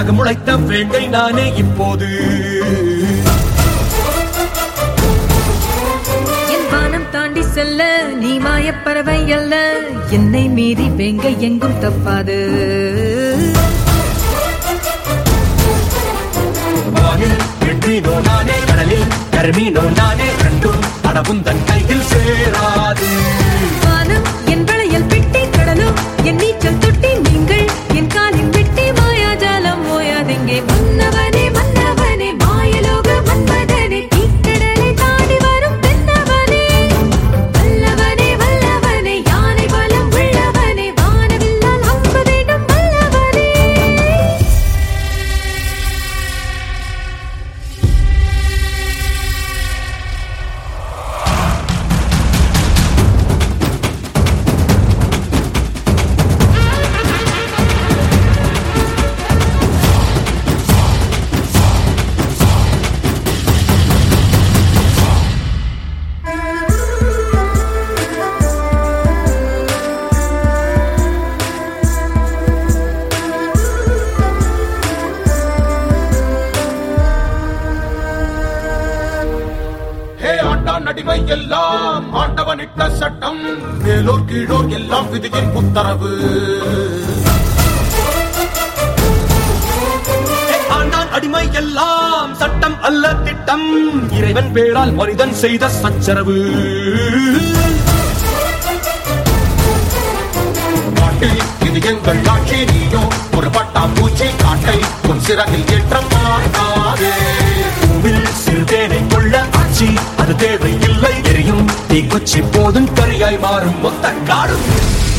சிறகு முளைத்த வேங்கை நானே இப்போது என் வானம் தாண்டி செல்ல நீ மாயப் பறவை அல்ல என்னை மீறி வெங்க எங்கும் தப்பாது வானில் வெற்றினோ நானே கடலில் கருமீனோ நானே ரெண்டும் அடவும் தன் கையில் சேராது வானம் என் வளையல் பெட்டி கடலும் என் நீச்சல் தொட்டி நீங்கள் என் காலின் பெட்டி மாயாஜாலம் ஓயாதெங்கே மன்னவனே மன்னவனே மாயலோக மன்மதனே தீக்கடலை தாண்டி வரும் தென்னவனே வல்லவனே வல்லவனே யானை பலம் உள்ளவனே வானவில்லால் அம்பு வேண்டும் வல்லவனே ஹே ஆண்டான் அடிமை எல்லாம் ஆண்டவனிட்ட சட்டம் மேலோர் கீழோர் எல்லாம் விதியின் உத்தரவு ஹே, ஆண்டான் அடிமை எல்லாம் சட்டம் அல்ல திட்டம் இறைவன் பேரால் மனிதன் செய்த சச்சரவு காட்டில் இது எங்கள் ஆட்சி நீயோ ஒரு பட்டாம்பூச்சி காட்டை உன் சிறகில் ஏற்ற மாட்டாதே பூவில் சிறுதேனை கொள்ள ஆட்சி அது தேவை இல்லை எரியும் தீக்குச்சி போதும் கரியாய் மாறும் மொத்த காடும்